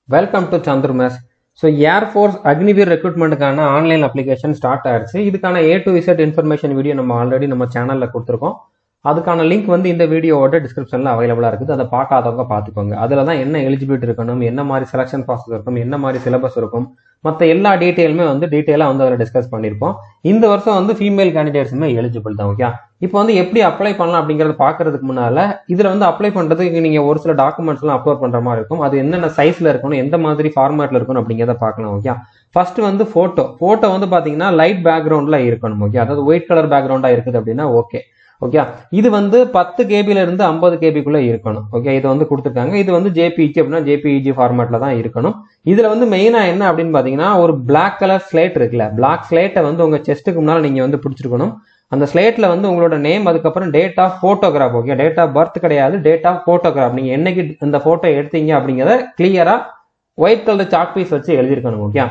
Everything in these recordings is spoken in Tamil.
வெல்கம் டு சந்துரு மேஸ் ஸோ ஏர்ஃபோர்ஸ் அக்னிவீர் ரெக்ரூட்மெண்ட்டுக்கான ஆன்லைன் அப்ளிகேஷன் ஸ்டார்ட் ஆயிடுச்சு இதுக்கான A to Z information video நம்ம ஆல்ரெடி நம்ம சேனலில் கொடுத்துருக்கோம் அதுக்கான லிங்க் வந்து இந்த வீடியோவோட டிஸ்கிரிப்ஷனில் அவைலபிளாக இருக்குது அதை பார்க்காதவங்க பார்த்துக்கோங்க அதில் தான் என்ன எலிஜிபிலிட்டி இருக்கணும் என்ன மாதிரி செலெக்ஷன் ப்ராசஸ் இருக்கும் என்ன மாதிரி சிலபஸ் இருக்கும் மற்ற எல்லா டீட்டெயிலுமே வந்து டீட்டெயிலாக வந்து அதில் டிஸ்கஸ் பண்ணியிருப்போம் இந்த வருஷம் வந்து ஃபீமேல் கேண்டிடேட்ஸுமே எலிஜிபிள் தான் ஓகே இப்போ வந்து எப்படி அப்ளை பண்ணலாம் அப்படிங்கறத பார்க்கறதுக்கு முன்னால இதுல வந்து அப்ளை பண்றதுக்கு நீங்க ஒரு சில டாக்குமெண்ட்ஸ் எல்லாம் அப்லோட் பண்ற மாதிரி இருக்கும் அது என்னென்ன சைஸ்ல இருக்கணும் எந்த மாதிரி ஃபார்மேட்ல இருக்கணும் அப்படிங்கிறத பார்க்கலாம் ஓகே ஃபர்ஸ்ட் வந்து போட்டோ போட்டோ வந்து பாத்தீங்கன்னா லைட் பேக்ரவுண்ட்ல இருக்கணும் ஓகே அதாவது ஒயிட் கலர் பேக்ரவுண்டா இருக்குது அப்படின்னா ஓகே ஓகே இது வந்து பத்து கேபில இருந்து ஐம்பது கேபிக்குள்ள இருக்கணும் ஓகே இது வந்து கொடுத்துருக்காங்க இது வந்து ஜேபிஇஜி அப்படின்னா ஜேபிஇஜி ஃபார்மேட்ல தான் இருக்கணும் இதுல வந்து மெயினா என்ன அப்படின்னு பாத்தீங்கன்னா ஒரு பிளாக் கலர் ஸ்லேட் இருக்குல்ல பிளாக் ஸ்லேட்டை வந்து உங்க செஸ்ட்டுக்கு முன்னால நீங்க வந்து பிடிச்சிருக்கணும் அந்த ஸ்லேட்ல வந்து உங்களோட நேம் அதுக்கப்புறம் date of photograph okay date of birth கிடையாது டேட் ஆஃப் போட்டோகிராஃப் நீங்க என்னைக்கு இந்த போட்டோ எடுத்தீங்க அப்படிங்கிறத கிளியரா ஒயிட் கலர் சாக் பீஸ் வச்சு எழுதிருக்கணும் ஓகே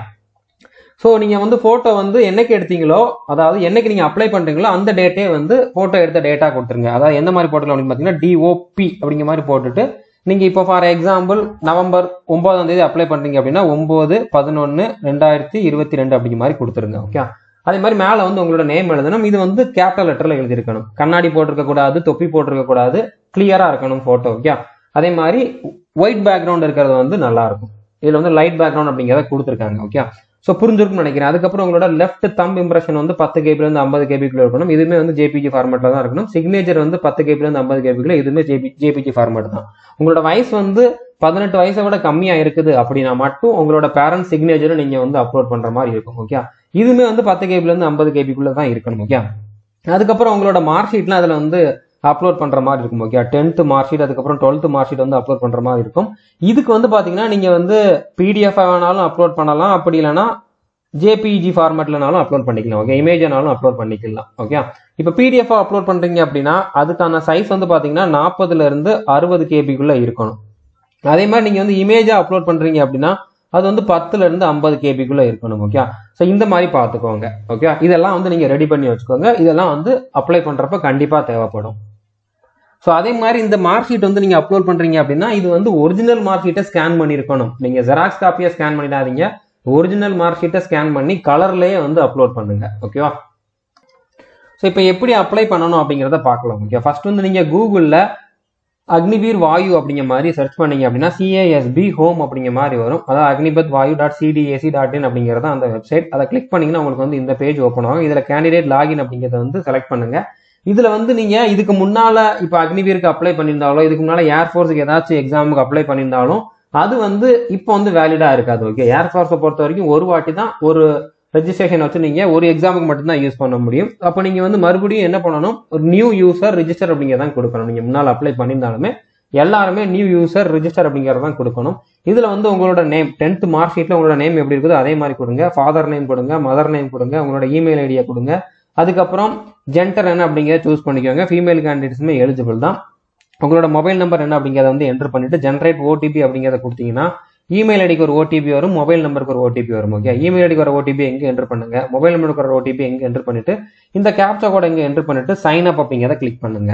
ஸோ நீங்கள் வந்து ஃபோட்டோ வந்து என்னைக்கு எடுத்தீங்களோ அதாவது என்னைக்கு நீங்கள் அப்ளை பண்ணுறீங்களோ அந்த டேட்டே வந்து ஃபோட்டோ எடுத்த டேட்டா கொடுத்துருங்க அதாவது எந்த மாதிரி போட்டோ அப்படின்னு பார்த்தீங்கன்னா டிஓபி அப்படிங்கிற மாதிரி போட்டுட்டு நீங்கள் இப்போ ஃபார் எக்ஸாம்பிள் நவம்பர் ஒன்பதாம் தேதி அப்ளை பண்ணுறீங்க அப்படின்னா ஒம்பது பதினொன்று ரெண்டாயிரத்தி இருபத்தி ரெண்டு அப்படிங்கிற மாதிரி கொடுத்துருங்க ஓகே அதே மாதிரி மேலே வந்து உங்களோட நேம் எழுதணும் இது வந்து கேபிட்டல் லெட்டரில் எழுதியிருக்கணும் கண்ணாடி போட்டிருக்க கூடாது தொப்பி போட்டிருக்க கூடாது கிளியராக இருக்கணும் ஃபோட்டோ ஓகே அதே மாதிரி ஒயிட் பேக்ரவுண்ட் இருக்கிறது வந்து நல்லா இருக்கும் இதில் வந்து லைட் பேக்ரவுண்ட் அப்படிங்கிறத கொடுத்துருக்காங்க ஓகே ஸோ புரிஞ்சிருக்கும்னு நினைக்கிறேன் அதுக்கப்புறம் உங்களோட லெஃப்ட் தம் இம்ப்ரெஷன் வந்து பத்து கேபில இருந்து ஐம்பது கேபிக்குள்ள இருக்கணும் இதுவுமே வந்து ஜேபிஜி ஃபார்மேட்ல தான் இருக்கணும் சிக்னேச்சர் வந்து பத்து கேபில இருந்து ஐம்பது கேபிக்குள்ள இதுவுமே ஜேபி ஜேபிஜி ஃபார்மேட் தான் உங்களோட வயசு வந்து பதினெட்டு வயசை விட கம்மியா இருக்குது அப்படின்னா மட்டும் உங்களோட பேரண்ட் சிக்னேச்சரை நீங்க வந்து அப்லோட் பண்ற மாதிரி இருக்கும் ஓகே இதுவுமே வந்து பத்து கேபில இருந்து ஐம்பது கேபிக்குள்ள தான் இருக்கணும் ஓகே அதுக்கப்புறம் உங்களோட மார்க் ஷீட்லாம் அதுல வந்து அப்லோட் பண்ற மாதிரி இருக்கும் ஓகே டென்த் மார்க் ஷீட் அதுக்கப்புறம் டுவெல்த் மார்க் ஷீட் வந்து அப்லோட் பண்ற மாதிரி இருக்கும் இதுக்கு வந்து பாத்தீங்கன்னா நீங்க வந்து பிடிஎஃப் வேணாலும் அப்லோட் பண்ணலாம் அப்படி இல்லைன்னா ஜேபிஜி ஃபார்மேட்லனாலும் அப்லோட் பண்ணிக்கலாம் ஓகே இமேஜ்னாலும் அப்லோட் பண்ணிக்கலாம் ஓகே இப்போ பிடிஎஃப் அப்லோட் பண்றீங்க அப்படின்னா அதுக்கான சைஸ் வந்து பாத்தீங்கன்னா நாற்பதுல இருந்து அறுபது கேபிக்குள்ள இருக்கணும் அதே மாதிரி நீங்க வந்து இமேஜா அப்லோட் பண்றீங்க அப்படின்னா அது வந்து பத்துல இருந்து ஐம்பது கேபிக்குள்ள இருக்கணும் ஓகே ஸோ இந்த மாதிரி பார்த்துக்கோங்க ஓகே இதெல்லாம் வந்து நீங்க ரெடி பண்ணி வச்சுக்கோங்க இதெல்லாம் வந்து அப்ளை பண்றப்ப கண்டிப்பா தேவைப்படும் ஸோ அதே மாதிரி இந்த மார்க் ஷீட் வந்து நீங்க அப்லோட் பண்றீங்க அப்படின்னா இது வந்து ஒரிஜினல் மார்க் ஷீட்டை ஸ்கேன் பண்ணிருக்கணும் நீங்க ஜெராக்ஸ் காப்பியா ஸ்கேன் பண்ணிடாதீங்க ஒரிஜினல் மார்க் ஷீட்டை ஸ்கேன் பண்ணி கலர்லயே வந்து அப்லோட் பண்ணுங்க ஓகேவா ஸோ இப்போ எப்படி அப்ளை பண்ணணும் அப்படிங்கிறத பார்க்கலாம் ஓகே ஃபர்ஸ்ட் வந்து நீங்க கூகுளில் அக்னிவீர் வாயு அப்படிங்கிற மாதிரி சர்ச் பண்ணீங்க அப்படின்னா சிஏஎஸ்பி ஹோம் அப்படிங்கிற மாதிரி வரும் அதாவது Agnipath Vayu dot CDAC dot in அப்படிங்கிறது அந்த வெப்சைட் அதை கிளிக் பண்ணீங்கன்னா உங்களுக்கு வந்து இந்த பேஜ் ஓப்பன் ஆகும் இதில் கேண்டிடேட் லாகின் அப்படிங்கிறத வந்து செலக்ட் பண்ணுங்க இதுல வந்து நீங்க இதுக்கு முன்னால இப்போ அக்னிவீருக்கு அப்ளை பண்ணியிருந்தாலோ இதுக்கு முன்னால ஏர்ஃபோர்ஸுக்கு ஏதாச்சும் எக்ஸாமுக்கு அப்ளை பண்ணியிருந்தாலும் அது வந்து இப்போ வந்து வேலிடா இருக்காது ஓகே ஏர்ஃபோர்ஸை பொறுத்த வரைக்கும் ஒரு வாட்டி தான் ஒரு ரெஜிஸ்ட்ரேஷன் வச்சு நீங்க ஒரு எக்ஸாமுக்கு மட்டும்தான் யூஸ் பண்ண முடியும் அப்போ நீங்க வந்து மறுபடியும் என்ன பண்ணணும் ஒரு நியூ யூசர் ரிஜிஸ்டர் அப்படிங்கிறதான் கொடுக்கணும் நீங்க முன்னால் அப்ளை பண்ணியிருந்தாலுமே எல்லாருமே நியூ யூசர் ரிஜிஸ்டர் அப்படிங்கிறதான் கொடுக்கணும் இதுல வந்து உங்களோட நேம் டென்த் மார்க் ஷீட்ல உங்களோட நேம் எப்படி இருக்குதோ அதே மாதிரி கொடுங்க ஃபாதர் நேம் கொடுங்க மதர் நேம் கொடுங்க உங்களோட இமெயில் ஐடியா கொடுங்க அதுக்கப்புறம் ஜென்டர் என்ன அப்படிங்கிறத சூஸ் பண்ணிக்கோங்க ஃபீமேல் கேண்டிடேட்ஸுமே எலிஜிபிள் தான் உங்களோட மொபைல் நம்பர் என்ன அப்படிங்கிறத வந்து என்டர் பண்ணிட்டு ஜென்ரேட் ஓடிபி அப்படிங்கிறத கொடுத்தீங்கன்னா இமெயில் ஐடிக்கு ஒரு ஓடிபி வரும் மொபைல் நம்பருக்கு ஒரு ஓடிபி வரும் ஓகே இமெயில் ஐடிக்கு ஒரு ஓடிபி எங்க என்டர் பண்ணுங்க மொபைல் நம்பருக்கு ஒரு ஓடிபி எங்க என்டர் பண்ணிட்டு இந்த கேப்சா கோட் எங்க என்டர் பண்ணிட்டு சைன் அப் அப்படிங்கிறத கிளிக் பண்ணுங்க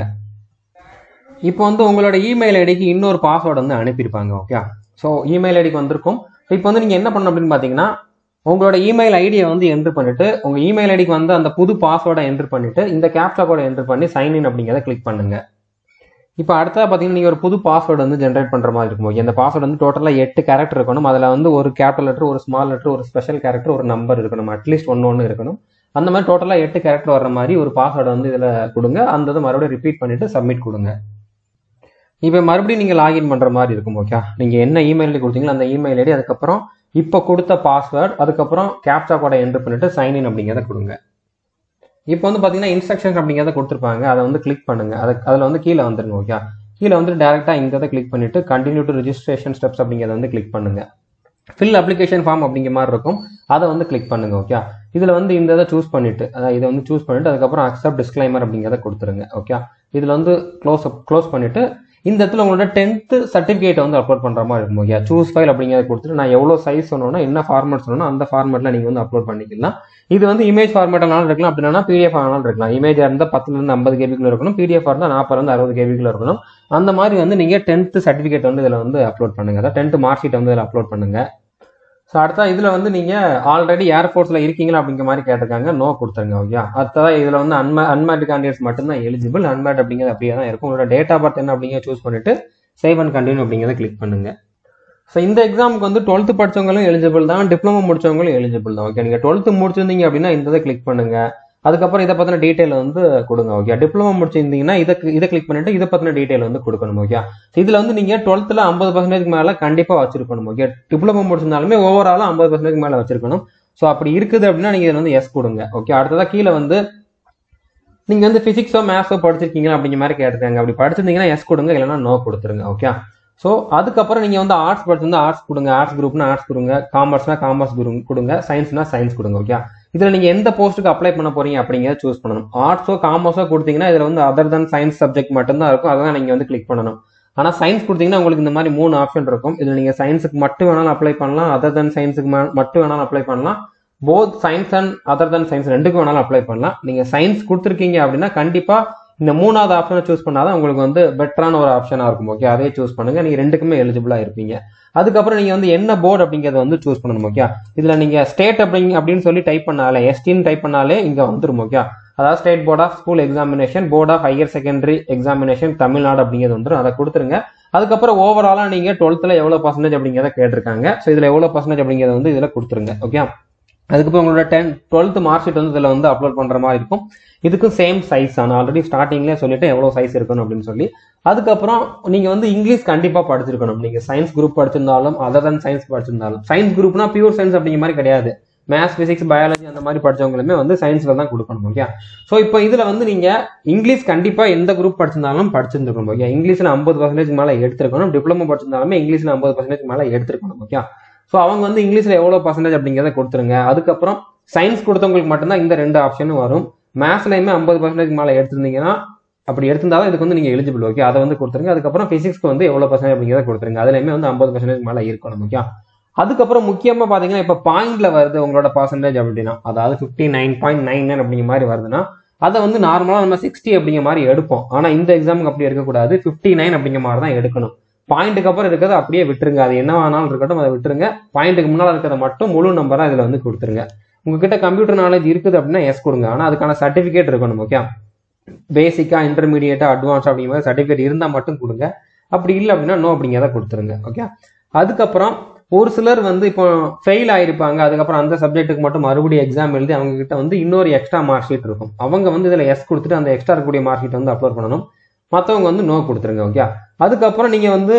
இப்போ வந்து உங்களோட இமெயில் ஐடிக்கு இன்னொரு பாஸ்வேர்டு வந்து அனுப்பியிருப்பாங்க ஓகே ஸோ இமெயில் ஐடிக்கு வந்திருக்கும் இப்போ வந்து நீங்க என்ன பண்ணணும் அப்படின்னு பாத்தீங்கன்னா உங்களோட இமெயில் ஐடியை வந்து என்டர் பண்ணிட்டு உங்க இமெயில் ஐடிக்கு வந்து அந்த புது பாஸ்வேர்டை என்டர் பண்ணிட்டு இந்த கேப்சா கோடை என்டர் பண்ணி சைன் இன் அப்படிங்கிறத கிளிக் பண்ணுங்க இப்போ அடுத்தது பார்த்தீங்கன்னா நீங்கள் ஒரு புது பாஸ்வேர்டு வந்து ஜென்ரேட் பண்ணுற மாதிரி இருக்கும் ஓகே அந்த பாஸ்வேர்டு வந்து டோட்டலாக எட்டு கேரக்டர் இருக்கணும் அதில் வந்து ஒரு கேபிட்டல் லெட்டர் ஒரு ஸ்மால் லெட்டர் ஒரு ஸ்பெஷல் கேரக்டர் ஒரு நம்பர் இருக்கணும் அட்லீஸ்ட் ஒன்று ஒன்று இருக்கணும் அந்த மாதிரி டோட்டலாக எட்டு கேரக்டர் வர மாதிரி ஒரு பாஸ்வேர்டு வந்து இதில் கொடுங்க அந்த இதை மறுபடியும் ரிப்பீட் பண்ணிட்டு சப்மிட் கொடுங்க இப்போ மறுபடியும் நீங்கள் லாகின் பண்ணுற மாதிரி இருக்கும் ஓகே நீங்கள் என்ன இமெயில் ஐடி கொடுத்தீங்களோ அந்த இமெயில் ஐடி அதுக்கப்புறம் இப்போ கொடுத்த பாஸ்வேர்டு அதுக்கப்புறம் கேப்சா கோடை என்டர் பண்ணிட்டு சைன் இன் அப்படிங்கிறத கொடுங்க இப்போ வந்து பார்த்தீங்கன்னா இன்ஸ்ட்ரக்ஷன்ஸ் அப்படிங்கிறத கொடுத்துருப்பாங்க அதை வந்து கிளிக் பண்ணுங்க அதை அதில் வந்து கீழே வந்துருங்க ஓகே கீழே வந்து டேரெக்டாக இங்கே கிளிக் பண்ணிட்டு கண்டினியூ டு ரிஜிஸ்ட்ரேஷன் ஸ்டெப்ஸ் அப்படிங்கிறத வந்து கிளிக் பண்ணுங்க ஃபில் அப்ளிகேஷன் ஃபார்ம் அப்படிங்கிற மாதிரி இருக்கும் அதை வந்து கிளிக் பண்ணுங்க ஓகே இதில் வந்து இந்த இதை சூஸ் பண்ணிட்டு அதாவது இதை வந்து சூஸ் பண்ணிட்டு அதுக்கப்புறம் அக்செப்ட் டிஸ்க்ளைமர் அப்படிங்கிறத கொடுத்துருங்க ஓகே இதில் வந்து க்ளோஸ் க்ளோஸ் பண்ணிட்டு இந்த இடத்துல உங்களோட டென்த்து சர்டிஃபிகேட் வந்து அப்லோட் பண்ணுற மாதிரி இருக்கும் ஓகே சூஸ் ஃபைல் அப்படிங்கிறத கொடுத்துட்டு நான் எவ்வளோ சைஸ் சொன்னோன்னா என்ன ஃபார்மேட் சொன்னோன்னா அந்த ஃபார்மேட்டில் நீங்கள் வந்து அப்லோட் பண்ணிக்கலாம் இது வந்து இமேஜ் ஃபார்மேட்டாலும் இருக்கலாம் அப்படின்னா பிடிஎஃப் ஆனாலும் இருக்கலாம் இமேஜாக இருந்தால் பத்துலேருந்து ஐம்பது கேபிக்குள்ள இருக்கணும் பிடிஎஃப் இருந்தால் நாற்பதுலேருந்து அறுபது கேபிக்குள்ள இருக்கணும் அந்த மாதிரி வந்து நீங்கள் டென்த்து சர்டிஃபிகேட் வந்து இதில் வந்து அப்லோட் பண்ணுங்க அதாவது டென்த்து மார்க் ஷீட் வந்து இதில் அப்லோட் பண்ணுங்க ஸோ அடுத்தா இதில் வந்து நீங்கள் ஆல்ரெடி ஏர்ஃபோர்ஸில் இருக்கீங்களா அப்படிங்கிற மாதிரி கேட்டிருக்காங்க நோ கொடுத்துருங்க ஓகே அடுத்ததான் இதில் வந்து அன்மே அன்மேரிட் கேண்டிடேட்ஸ் மட்டும்தான் எலிஜிபிள் அன்மேரிட் அப்படிங்கிறது அப்படியே தான் இருக்கும் உங்களோட டேட் ஆஃப் பர்த் என்ன அப்படிங்கிற சூஸ் பண்ணிட்டு சேவ் அண்ட் கண்டினியூ அப்படிங்கிறத கிளிக் பண்ணுங்க ஸோ இந்த எக்ஸாமுக்கு வந்து டுவெல்த்து படிச்சவங்களும் எலிஜிபிள் தான் டிப்ளமோ முடிச்சவங்களும் எலிஜிபிள் தான் ஓகே நீங்கள் டுவெல்த்து முடிச்சிருந்தீங்க அப்படின்னா இந்த இதை கிளிக் பண்ணுங்க அதுக்கப்புறம் இதை பற்றின டீட்டெயில் வந்து கொடுங்க ஓகே டிப்ளமோ முடிச்சிருந்தீங்கன்னா இதை இதை கிளிக் பண்ணிட்டு இதை பற்றின டீட்டெயில் வந்து கொடுக்கணும் ஓகே இதில் வந்து நீங்கள் டுவெல்த்தில் ஐம்பது பர்சன்டேஜ் மேலே கண்டிப்பாக வச்சிருக்கணும் ஓகே டிப்ளமோ முடிச்சிருந்தாலுமே ஓவராலாக ஐம்பது பர்சன்டேஜ் மேலே வச்சிருக்கணும் ஸோ அப்படி இருக்குது அப்படின்னா நீங்கள் இதில் வந்து எஸ் கொடுங்க ஓகே அடுத்ததாக கீழே வந்து நீங்கள் வந்து ஃபிசிக்ஸோ மேத்ஸோ படிச்சிருக்கீங்களா அப்படிங்கிற மாதிரி கேட்டிருக்காங்க அப்படி படிச்சிருந்தீங்கன்னா எஸ் கொடுங்க இல்லைன்னா நோ கொடுத்துருங்க ஓகே ஸோ அதுக்கப்புறம் நீங்கள் வந்து ஆர்ட்ஸ் படிச்சிருந்தா ஆர்ட்ஸ் கொடுங்க ஆர்ட்ஸ் குரூப்னா ஆர்ட்ஸ் கொடுங்க காமர்ஸ்னா காமர்ஸ் குரூப் கொடுங்க சயின்ஸ்னா சயின்ஸ் கொடுங்க ஓகே இதில் நீங்கள் எந்த போஸ்ட்டுக்கு அப்ளை பண்ண போறீங்க அப்படிங்கிறத சூஸ் பண்ணணும் ஆர்ட்ஸோ காமர்ஸோ கொடுத்தீங்கன்னா இதில் வந்து அதர் தன் சயின்ஸ் சப்ஜெக்ட் மட்டும்தான் இருக்கும் அதான் நீங்கள் வந்து கிளிக் பண்ணணும் ஆனால் சயின்ஸ் கொடுத்தீங்கன்னா உங்களுக்கு இந்த மாதிரி மூணு ஆப்ஷன் இருக்கும் இதில் நீங்கள் சயின்ஸுக்கு மட்டும் வேணாலும் அப்ளை பண்ணலாம் அதர் தன் சயின்ஸுக்கு மட்டும் வேணாலும் அப்ளை பண்ணலாம் both science and other than science ரெண்டுக்கும் வேணாலும் அப்ளை பண்ணலாம் நீங்கள் சயின்ஸ் கொடுத்துருக்கீங்க அப்படின்னா கண்டிப்பாக இந்த மூணாவது ஆப்ஷனை சூஸ் பண்ணாதான் உங்களுக்கு வந்து பெட்டரான ஒரு ஆப்ஷனாக இருக்கும் ஓகே அதே சூஸ் பண்ணுங்க நீங்கள் ரெண்டுக்குமே எலிஜிபிளாக இருப்பீங்க அதுக்கப்புறம் நீங்கள் வந்து என்ன போர்டு அப்படிங்கிறத வந்து சூஸ் பண்ணணும் ஓகே இதில் நீங்கள் ஸ்டேட் அப்படிங்க அப்படின்னு சொல்லி டைப் பண்ணாலே எஸ்டின்னு டைப் பண்ணாலே இங்கே வந்துடும் ஓகே அதாவது state board of school examination board of higher secondary examination Tamil Nadu அப்படிங்கிறது வந்துடும் அதை கொடுத்துருங்க அதுக்கப்புறம் ஓவராலாக நீங்கள் டுவெல்த்தில் எவ்வளோ பர்சன்டேஜ் அப்படிங்கிறத கேட்டிருக்காங்க ஸோ இதில் எவ்வளோ பர்சன்டேஜ் அப்படிங்கிறத வந்து இதில் கொடுத்துருங்க ஓகே அதுக்கப்புறம் உங்களோட டென் டுவெல்த் மார்க் ஷீட் வந்து இதில் வந்து அப்லோட் பண்ணுற மாதிரி இருக்கும் இதுக்கும் சேம் சைஸ் தான் ஆல்ரெடி ஸ்டார்டிங்லேயே சொல்லிட்டு எவ்வளோ சைஸ் இருக்கணும் அப்படின்னு சொல்லி அதுக்கப்புறம் நீங்கள் வந்து இங்கிலீஷ் கண்டிப்பாக படிச்சிருக்கணும் நீங்கள் சயின்ஸ் குரூப் படிச்சிருந்தாலும் அதர் தன் சயின்ஸ் படிச்சிருந்தாலும் சயின்ஸ் குரூப்னா பியூர் சயின்ஸ் அப்படிங்கிற மாதிரி கிடையாது மேத்ஸ் பிசிக்ஸ் பயாலஜி அந்த மாதிரி படிச்சவங்களுமே வந்து சயின்ஸ்ல தான் கொடுக்கணும் ஓகே ஸோ இப்போ இதில் வந்து நீங்கள் இங்கிலீஷ் கண்டிப்பாக எந்த குரூப் படிச்சிருந்தாலும் படிச்சிருந்துருக்கணும் ஓகே இங்கிலீஷில் ஐம்பது பர்சன்டேஜ் மேலே எடுத்திருக்கணும் டிப்ளமோ படிச்சிருந்தாலுமே இங்கிலீஷில் ஐம்பது பர்சன்டேஜ் மேலே எடுத்திருக்கணும் ஓகே ஸோ அவங்க வந்து இங்கிலீஷில் எவ்வளோ பர்சன்டேஜ் அப்படிங்கிறத கொடுத்துருங்க அதுக்கப்புறம் சயின்ஸ் கொடுத்தவங்களுக்கு மட்டும்தான் இந்த ரெண்டு ஆப்ஷனும் வரும் மேத்ஸ்லையுமே ஐம்பது பர்சன்டேஜ் மேலே எடுத்திருந்தீங்கன்னா அப்படி எடுத்திருந்தாலும் இதுக்கு வந்து நீங்கள் எலிஜிபிள் ஓகே அதை வந்து கொடுத்துருங்க அதுக்கப்புறம் ஃபிசிக்ஸ்க்கு வந்து எவ்வளோ பர்சன்டேஜ் அப்படிங்கிறத கொடுத்துருங்க அதுலையுமே வந்து ஐம்பது பர்சன்டேஜ் மேலே இருக்கணும் ஓகே அதுக்கப்புறம் முக்கியமாக பார்த்தீங்கன்னா இப்போ பாயிண்ட்ல வருது உங்களோட பர்சன்டேஜ் அப்படின்னா அதாவது fifty nine point nine nine அப்படிங்கிற மாதிரி வருதுன்னா அதை வந்து நார்மலாக நம்ம சிக்ஸ்டி அப்படிங்கிற மாதிரி எடுப்போம் ஆனால் இந்த எக்ஸாமுக்கு அப்படி இருக்கக்கூடாது ஃபிஃப்டி நைன் அப்படிங்கிற மாதிரி தான் எடுக்கணும் பாயிண்ட்டுக்கு அப்புறம் இருக்கிறத அப்படியே விட்டுருங்க அது என்ன வேணாலும் இருக்கட்டும் அதை விட்டுருங்க பாயிண்ட்டுக்கு முன்னால் இருக்கிறத மட்டும் முழு நம்பராக இதில் வந்து கொடுத்துருங்க உங்ககிட்ட கம்ப்யூட்டர் நாலேஜ் இருக்குது அப்படின்னா எஸ் கொடுங்க ஆனால் அதுக்கான சர்டிஃபிகேட் இருக்கணும் ஓகே பேசிக்காக இன்டர்மீடியட்டாக அட்வான்ஸ் அப்படிங்கிற மாதிரி சர்டிஃபிகேட் இருந்தால் மட்டும் கொடுங்க அப்படி இல்லை அப்படின்னா நோ அப்படிங்கிறத கொடுத்துருங்க ஓகே அதுக்கப்புறம் ஒரு சிலர் வந்து இப்போ ஃபெயில் ஆயிருப்பாங்க அதுக்கப்புறம் அந்த சப்ஜெக்ட்டுக்கு மட்டும் மறுபடியும் எக்ஸாம் எழுதி அவங்க கிட்ட வந்து இன்னொரு எக்ஸ்ட்ரா மார்க் ஷீட் இருக்கும் அவங்க வந்து இதில் எஸ் கொடுத்துட்டு அந்த எக்ஸ்ட்ரா இருக்கக்கூடிய மார்க் ஷீட் வந்து அப்லோட் பண்ணணும் மற்றவங்க வந்து நோ கொடுத்துருங்க ஓகே அதுக்கப்புறம் நீங்கள் வந்து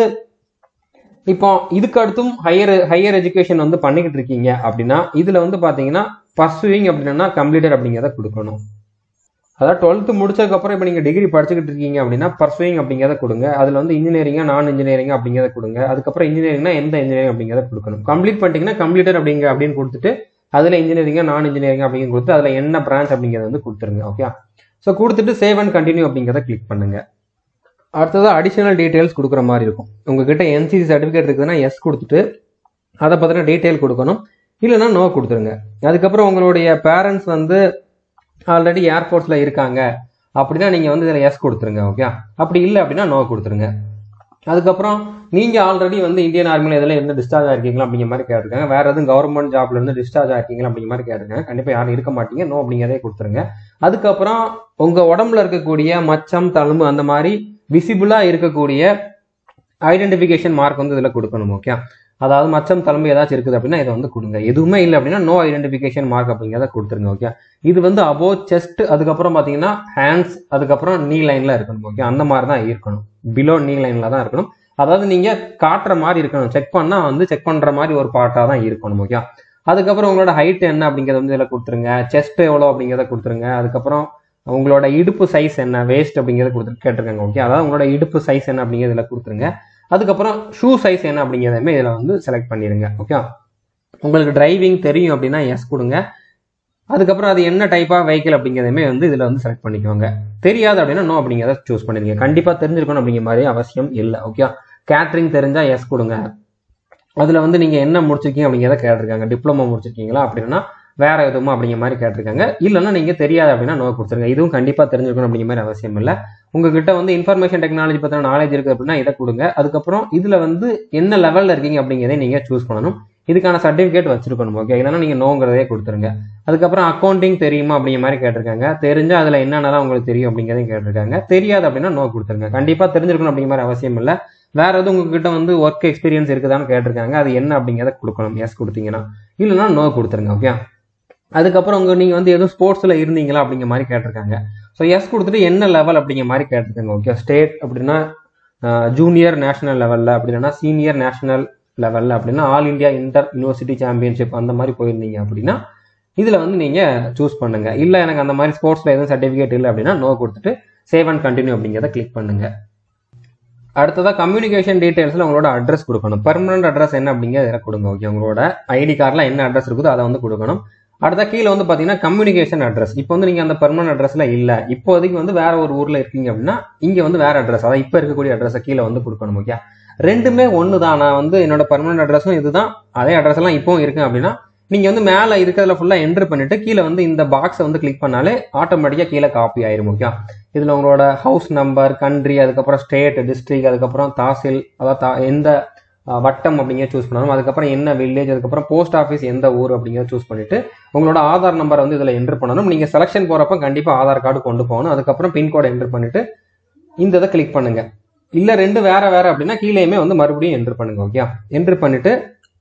இப்போ இதுக்கு அடுத்தும் ஹையர் ஹையர் எஜுகேஷன் வந்து பண்ணிக்கிட்டு இருக்கீங்க அப்படின்னா இதில் வந்து பார்த்தீங்கன்னா பர்சுவிங் அப்படின்னா கம்ப்ளீட்டட் அப்படிங்கிறத கொடுக்கணும் அதாவது டுவெல்த்து முடிச்சதுக்கப்புறம் இப்போ நீங்கள் டிகிரி படிச்சுக்கிட்டு இருக்கீங்க அப்படின்னா பர்சுவிங் அப்படிங்கிறத கொடுங்க அதில் வந்து இன்ஜினியரிங்கா நான் இன்ஜினியரிங் அப்படிங்கிறத கொடுங்க அதுக்கப்புறம் இன்ஜினியரிங்னா எந்த இன்ஜினியரிங் அப்படிங்கிறத கொடுக்கணும் கம்ப்ளீட் பண்ணிட்டீங்கன்னா கம்ப்ளீட்டர் அப்படிங்க அப்படின்னு கொடுத்துட்டு அதில் இன்ஜினியரிங்கா நான் இன்ஜினியரிங் அப்படின்னு கொடுத்து அதில் என்ன பிரான்ச் அப்படிங்கிறத வந்து கொடுத்துருங்க ஓகே ஸோ கொடுத்துட்டு சேவ் அண்ட் கண்டினியூ அப்படிங்கிறத கிளிக் பண்ணுங்க அடுத்தது அடிஷனல் டீட்டெயில்ஸ் கொடுக்குற மாதிரி இருக்கும் உங்ககிட்ட என்சிசி சர்டிஃபிகேட் இருக்குதுன்னா எஸ் கொடுத்துட்டு அதை பற்றின டீட்டெயில் கொடுக்கணும் இல்லைன்னா நோ கொடுத்துருங்க அதுக்கப்புறம் உங்களுடைய பேரண்ட்ஸ் வந்து ஆல்ரெடி ஏர்ஃபோர்ஸில் இருக்காங்க அப்படின்னா நீங்கள் வந்து இதில் எஸ் கொடுத்துருங்க ஓகே அப்படி இல்லை அப்படின்னா நோ கொடுத்துருங்க அதுக்கப்புறம் நீங்கள் ஆல்ரெடி வந்து இந்தியன் ஆர்மியில் இதில் இருந்து டிஸ்சார்ஜ் ஆயிருக்கீங்களா அப்படிங்கிற மாதிரி கேட்டிருக்காங்க வேறு எதுவும் கவர்மெண்ட் ஜாப்ல இருந்து டிஸ்சார்ஜ் ஆயிருக்கீங்களா அப்படிங்கிற மாதிரி கேட்டிருக்காங்க கண்டிப்பாக யாரும் இருக்க மாட்டீங்க நோ அப்படிங்கிறதே கொடுத்துருங்க அதுக்கப்புறம் உங்கள் உடம்புல இருக்கக்கூடிய மச்சம் தழும்பு அந்த மாதிரி விசிபிளாக இருக்கக்கூடிய ஐடென்டிஃபிகேஷன் மார்க் வந்து இதில் கொடுக்கணும் ஓகே அதாவது மச்சம் தலைமை ஏதாச்சும் இருக்குது அப்படின்னா இதை வந்து கொடுங்க எதுவுமே இல்லை அப்படின்னா நோ ஐடென்டிஃபிகேஷன் மார்க் அப்படிங்கிறத கொடுத்துருங்க ஓகே இது வந்து அபோ செஸ்ட் அதுக்கப்புறம் பார்த்தீங்கன்னா ஹேண்ட்ஸ் அதுக்கப்புறம் நீ லைனில் இருக்கணும் ஓகே அந்த மாதிரி தான் இருக்கணும் பிலோ நீ லைனில் தான் இருக்கணும் அதாவது நீங்கள் காட்டுற மாதிரி இருக்கணும் செக் பண்ணால் வந்து செக் பண்ணுற மாதிரி ஒரு பார்ட்டாக தான் இருக்கணும் ஓகே அதுக்கப்புறம் உங்களோட ஹைட் என்ன அப்படிங்கிறத வந்து இதில் கொடுத்துருங்க செஸ்ட் எவ்வளோ அப்படிங்கிறத கொடுத்துருங்க அதுக்கப்புறம் உங்களோட இடுப்பு சைஸ் என்ன வேஸ்ட் அப்படிங்கிறத கொடுத்து கேட்டிருக்காங்க ஓகே அதாவது உங்களோட இடுப்பு சைஸ் என்ன அப்படிங்கிறத இதில் கொடுத்துருங்க அதுக்கப்புறம் ஷூ சைஸ் என்ன அப்படிங்கிறதுமே இதில் வந்து செலக்ட் பண்ணிடுங்க ஓகே உங்களுக்கு டிரைவிங் தெரியும் அப்படின்னா எஸ் கொடுங்க அதுக்கப்புறம் அது என்ன டைப் ஆஃப் வெஹிக்கிள் அப்படிங்கிறதுமே வந்து இதில் வந்து செலக்ட் பண்ணிக்கோங்க தெரியாது அப்படின்னா நோ அப்படிங்கிறத சூஸ் பண்ணிருங்க கண்டிப்பாக தெரிஞ்சிருக்கணும் அப்படிங்கிற மாதிரி அவசியம் இல்லை ஓகே கேட்ரிங் தெரிஞ்சால் எஸ் கொடுங்க அதில் வந்து நீங்கள் என்ன முடிச்சிருக்கீங்க அப்படிங்கிறத கேட்டிருக்காங்க டிப்ளமோ முடிச்சிருக்கீங்களா அப்படின்னா வேற எதுவும் அப்படிங்கிற மாதிரி கேட்டிருக்காங்க இல்லைன்னா நீங்கள் தெரியாது அப்படின்னா நோ கொடுத்துருங்க இதுவும் கண்டிப்பாக தெரிஞ்சிருக்கணும் அப்படிங்கிற மாதிரி அவசியம் இல்லை உங்ககிட்ட வந்து இன்ஃபர்மேஷன் டெக்னாலஜி பற்றின நாலேஜ் இருக்குது அப்படின்னா இதை கொடுங்க அதுக்கப்புறம் இதில் வந்து என்ன லெவலில் இருக்கீங்க அப்படிங்கிறதை நீங்கள் சூஸ் பண்ணணும் இதுக்கான சர்டிஃபிகேட் வச்சிருக்கணும் ஓகே இல்லைன்னா நீங்கள் நோங்கிறதே கொடுத்துருங்க அதுக்கப்புறம் அக்கௌண்டிங் தெரியுமா அப்படிங்கிற மாதிரி கேட்டிருக்காங்க தெரிஞ்சா அதில் என்னென்னலாம் உங்களுக்கு தெரியும் அப்படிங்கிறதையும் கேட்டிருக்காங்க தெரியாது அப்படின்னா நோ கொடுத்துருங்க கண்டிப்பாக தெரிஞ்சிருக்கணும் அப்படிங்கிற மாதிரி அவசியம் இல்லை வேற எதுவும் உங்ககிட்ட வந்து ஒர்க் எக்ஸ்பீரியன்ஸ் இருக்குதான்னு கேட்டிருக்காங்க அது என்ன அப்படிங்கிறத கொடுக்கணும் எஸ் கொடுத்தீங்கன்னா இல்லைன்னா நோ கொடுத்துருங்க ஓகே அதுக்கப்புறம் உங்க நீங்க வந்து எதுவும் ஸ்போர்ட்ஸ்ல இருந்தீங்களா அப்படிங்கிற மாதிரி கேட்டிருக்காங்க ஸோ எஸ் கொடுத்துட்டு என்ன லெவல் அப்படிங்கிற மாதிரி கேட்டிருக்காங்க ஓகே ஸ்டேட் அப்படின்னா ஜூனியர் நேஷனல் லெவல்ல அப்படின்னா சீனியர் நேஷனல் லெவல்ல அப்படின்னா all India inter university championship அந்த மாதிரி போயிருந்தீங்க அப்படின்னா இதுல வந்து நீங்க சூஸ் பண்ணுங்க இல்ல எனக்கு அந்த மாதிரி ஸ்போர்ட்ஸ்ல எதுவும் சர்டிபிகேட் இல்லை அப்படின்னா நோ கொடுத்துட்டு சேவ் அண்ட் கண்டினியூ அப்படிங்கிறத கிளிக் பண்ணுங்க அடுத்ததா கம்யூனிகேஷன் டீடைல்ஸ்ல உங்களோட அட்ரஸ் கொடுக்கணும் பெர்மனன்ட் அட்ரஸ் என்ன அப்படிங்கிறத கொடுங்க ஓகே உங்களோட ஐடி கார்டில் என்ன அட்ரஸ் இருக்குதோ அதை வந்து கொடுக்கணும் அடுத்த கீழே வந்து பார்த்தீங்கன்னா கம்யூனிகேஷன் அட்ரஸ் இப்போ வந்து நீங்கள் அந்த பெர்மனன்ட் அட்ரஸ்ல இல்லை இப்போதைக்கு வந்து வேற ஒரு ஊரில் இருக்கீங்க அப்படின்னா இங்கே வந்து வேற அட்ரஸ் அதாவது இப்போ இருக்கக்கூடிய அட்ரஸை கீழே வந்து கொடுக்கணும் ஓகே ரெண்டுமே ஒன்று தான் நான் வந்து என்னோட பெர்மனன்ட் அட்ரஸும் இதுதான் அதே அட்ரஸ் எல்லாம் இப்போவும் இருக்கேன் அப்படின்னா நீங்கள் வந்து மேலே இருக்கிறதுல ஃபுல்லாக என்ட்ரு பண்ணிட்டு கீழே வந்து இந்த பாக்ஸை வந்து கிளிக் பண்ணாலே ஆட்டோமேட்டிக்காக கீழே காப்பி ஆயிரும் ஓகே இதில் உங்களோட ஹவுஸ் நம்பர் கண்ட்ரி அதுக்கப்புறம் ஸ்டேட் டிஸ்ட்ரிக்ட் அதுக்கப்புறம் தாசில் அதாவது தா- எந்த அஹ், வட்டம் அப்படிங்கிற சூஸ் பண்ணணும் அதுக்கப்புறம் என்ன வில்லேஜ் அதுக்கப்புறம் போஸ்ட் ஆஃபீஸ் எந்த ஊர் அப்படிங்கிறத சூஸ் பண்ணிட்டு உங்களோட ஆதார் நம்பரை வந்து இதில் என்ட்ரு பண்ணணும் நீங்கள் செலெக்ஷன் போகிறப்ப கண்டிப்பாக ஆதார் கார்டு கொண்டு போகணும் அதுக்கப்புறம் பின்கோடை என்ட்ரு பண்ணிட்டு இந்த இதை கிளிக் பண்ணுங்க இல்லை ரெண்டு வேற வேற அப்படின்னா கீழேயுமே வந்து மறுபடியும் என்ட்ரு பண்ணுங்க ஓகே என்ட்ரு பண்ணிட்டு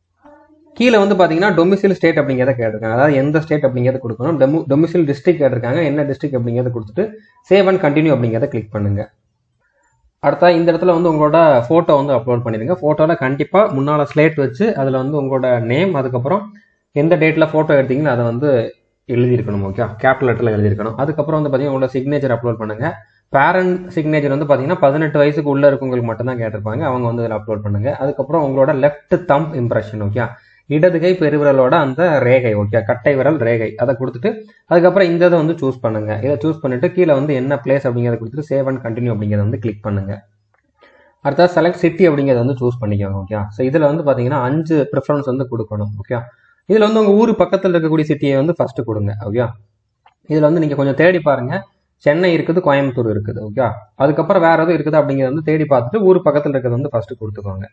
கீழே வந்து பார்த்தீங்கன்னா டொமிசில் ஸ்டேட் அப்படிங்கிறத கேட்டிருக்காங்க அதாவது எந்த ஸ்டேட் அப்படிங்கிறத கொடுக்கணும் டொமு டொமிசில் டிஸ்ட்ரிக்ட் கேட்டிருக்காங்க என்ன டிஸ்ட்ரிக்ட் அப்படிங்கிறத கொடுத்துட்டு சேவ் அண்ட் கண்டினியூ அப்படிங்கிறத கிளிக் பண்ணுங்க அடுத்தா இந்த இடத்துல வந்து உங்களோட ஃபோட்டோ வந்து அப்லோட் பண்ணிடுங்க ஃபோட்டோவில் கண்டிப்பாக முன்னால் ஸ்லேட் வச்சு அதில் வந்து உங்களோட நேம் அதுக்கப்புறம் எந்த டேட்டில் ஃபோட்டோ எடுத்தீங்கன்னு அதை வந்து எழுதியிருக்கணும் ஓகே கேபிட்டல் லெட்டரில் எழுதியிருக்கணும் அதுக்கப்புறம் வந்து பார்த்தீங்கன்னா உங்களோட சிக்னேச்சர் அப்லோட் பண்ணுங்க பேரண்ட் சிக்னேச்சர் வந்து பார்த்தீங்கன்னா பதினெட்டு வயசுக்கு உள்ள இருக்கவங்களுக்கு மட்டும்தான் கேட்டிருப்பாங்க அவங்க வந்து இதில் அப்லோட் பண்ணுங்க அதுக்கப்புறம் உங்களோட லெஃப்ட் தம் இம்ப்ரெஷன் ஓகே இடது கை பெருவிரலோட அந்த ரேகை ஓகே கட்டை விரல் ரேகை அதை கொடுத்துட்டு அதுக்கப்புறம் இந்த இதை வந்து சூஸ் பண்ணுங்க இதை சூஸ் பண்ணிட்டு கீழே வந்து என்ன பிளேஸ் அப்படிங்கிறத கொடுத்துட்டு சேவ் அண்ட் கண்டினியூ அப்படிங்கிறத வந்து கிளிக் பண்ணுங்க அடுத்தா செலக்ட் சிட்டி அப்படிங்கிறத வந்து சூஸ் பண்ணிக்கோங்க ஓகே ஸோ இதில் வந்து பார்த்தீங்கன்னா அஞ்சு ப்ரிஃபரன்ஸ் வந்து கொடுக்கணும் ஓகே இதில் வந்து உங்கள் ஊர் பக்கத்தில் இருக்கக்கூடிய சிட்டியை வந்து ஃபர்ஸ்ட் கொடுங்க ஓகே இதில் வந்து நீங்கள் கொஞ்சம் தேடி பாருங்க சென்னை இருக்குது கோயம்புத்தூர் இருக்குது ஓகே அதுக்கப்புறம் வேற எதுவும் இருக்குது அப்படிங்கிறத வந்து தேடி பார்த்துட்டு ஊர் பக்கத்தில் இருக்கிறது வந்து ஃபர்ஸ்ட் கொடுத்துக்கோங்க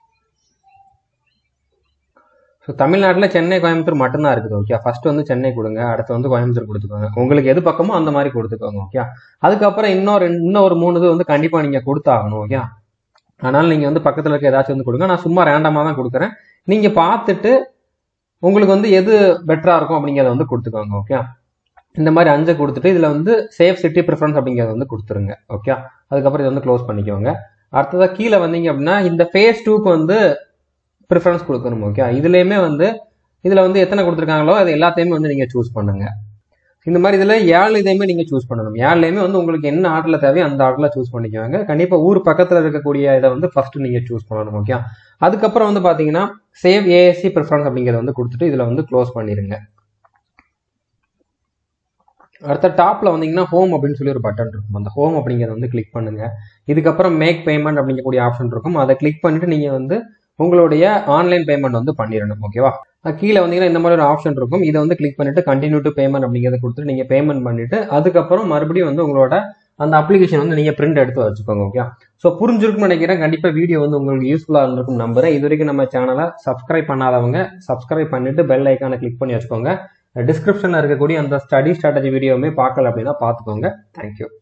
ஸோ தமிழ்நாட்டில் சென்னை கோயம்புத்தூர் மட்டும்தான் இருக்குது ஓகே ஃபர்ஸ்ட் வந்து சென்னை கொடுங்க அடுத்து வந்து கோயம்புத்தூர் கொடுத்துக்கோங்க உங்களுக்கு எது பக்கமோ அந்த மாதிரி கொடுத்துக்கோங்க ஓகே அதுக்கப்புறம் இன்னொரு இன்னும் ஒரு மூணு இது வந்து கண்டிப்பாக நீங்கள் கொடுத்தாகணும் ஓகே அதனால நீங்கள் வந்து பக்கத்தில் இருக்க ஏதாச்சும் வந்து கொடுங்க நான் சும்மா ரேண்டமாக தான் கொடுக்குறேன் நீங்கள் பார்த்துட்டு உங்களுக்கு வந்து எது பெட்டராக இருக்கும் அப்படிங்கிறத வந்து கொடுத்துக்கோங்க ஓகே இந்த மாதிரி அஞ்சை கொடுத்துட்டு இதில் வந்து சேஃப் சிட்டி ப்ரிஃபரன்ஸ் அப்படிங்கிறத வந்து கொடுத்துருங்க ஓகே அதுக்கப்புறம் இதை வந்து க்ளோஸ் பண்ணிக்கோங்க அடுத்ததாக கீழே வந்தீங்க அப்படின்னா இந்த ஃபேஸ் டூக்கு வந்து ப்ரிஃபரன்ஸ் கொடுக்கணும் ஓகே இதுலேயுமே வந்து இதில் வந்து எத்தனை கொடுத்துருக்காங்களோ அது எல்லாத்தையுமே வந்து நீங்கள் சூஸ் பண்ணுங்க இந்த மாதிரி இதில் ஏழு இதையுமே நீங்கள் சூஸ் பண்ணணும் ஏழுலையுமே வந்து உங்களுக்கு என்ன ஆர்டரில் தேவையோ அந்த ஆர்டரில் சூஸ் பண்ணிக்கோங்க கண்டிப்பாக ஊர் பக்கத்தில் இருக்கக்கூடிய இதை வந்து ஃபர்ஸ்ட் நீங்கள் சூஸ் பண்ணணும் ஓகே அதுக்கப்புறம் வந்து பார்த்தீங்கன்னா சேவ் ஏஎஸ்சி ப்ரிஃபரன்ஸ் அப்படிங்கிறத வந்து கொடுத்துட்டு இதில் வந்து க்ளோஸ் பண்ணிடுங்க அடுத்த டாப்ல வந்தீங்கன்னா ஹோம் அப்படின்னு சொல்லி ஒரு பட்டன் இருக்கும் அந்த ஹோம் அப்படிங்கிறத வந்து கிளிக் பண்ணுங்க இதுக்கப்புறம் மேக் பேமெண்ட் அப்படிங்கக்கூடிய ஆப்ஷன் இருக்கும் அதை கிளிக் பண்ணிட்டு நீங்க வந்து உங்களுடைய ஆன்லைன் பேமெண்ட் வந்து பண்ணிடணும் ஓகேவா அஹ் கீழே வந்தீங்கன்னா இந்த மாதிரி ஒரு ஆப்ஷன் இருக்கும் இதை வந்து கிளிக் பண்ணிட்டு கண்டினியூ டு பேமெண்ட் அப்படிங்கிறத கொடுத்துட்டு நீங்க பேமெண்ட் பண்ணிட்டு அதுக்கப்புறம் மறுபடியும் வந்து உங்களோட அந்த அப்ளிகேஷன் வந்து நீங்க பிரிண்ட் எடுத்து வச்சுக்கோங்க ஓகே ஸோ புரிஞ்சிருக்கும்னு நினைக்கிறேன் கண்டிப்பா வீடியோ வந்து உங்களுக்கு யூஸ்ஃபுல்லா இருந்திருக்கும் நம்புறேன் இது வரைக்கும் நம்ம சேனலை சப்ஸ்கிரைப் பண்ணாதவங்க சப்ஸ்கிரைப் பண்ணிட்டு பெல் ஐக்கானை கிளிக் பண்ணி வச்சுக்கோங்க டிஸ்கிரிப்ஷன்ல இருக்கக்கூடிய அந்த ஸ்டடி ஸ்ட்ராட்டஜி வீடியோவுமே பார்க்கல அப்படின்னா பார்த்துக்கோங்க தேங்க்யூ